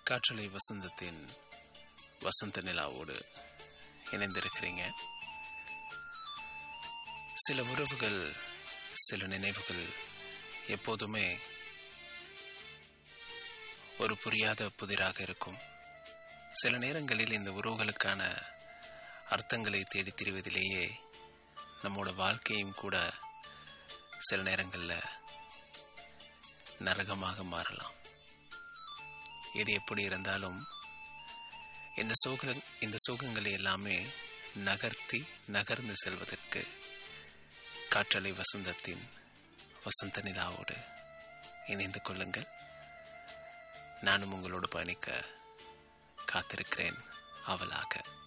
காற்றலை வசந்தத்தின் வசந்த நிலாவோடு இணைந்திருக்கிறீங்க சில உறவுகள் சில நினைவுகள் எப்போதுமே ஒரு புரியாத புதிராக இருக்கும் சில நேரங்களில் இந்த உறவுகளுக்கான அர்த்தங்களை தேடி திரிவதிலேயே நம்மோட வாழ்க்கையும் கூட சில நேரங்களில் நரகமாக மாறலாம் இது எப்படி இருந்தாலும் இந்த சோக இந்த சோகங்களை எல்லாமே நகர்த்தி நகர்ந்து செல்வதற்கு காற்றலை வசந்தத்தின் வசந்த நிலாவோடு இணைந்து கொள்ளுங்கள் நானும் உங்களோடு பயணிக்க காத்திருக்கிறேன் அவளாக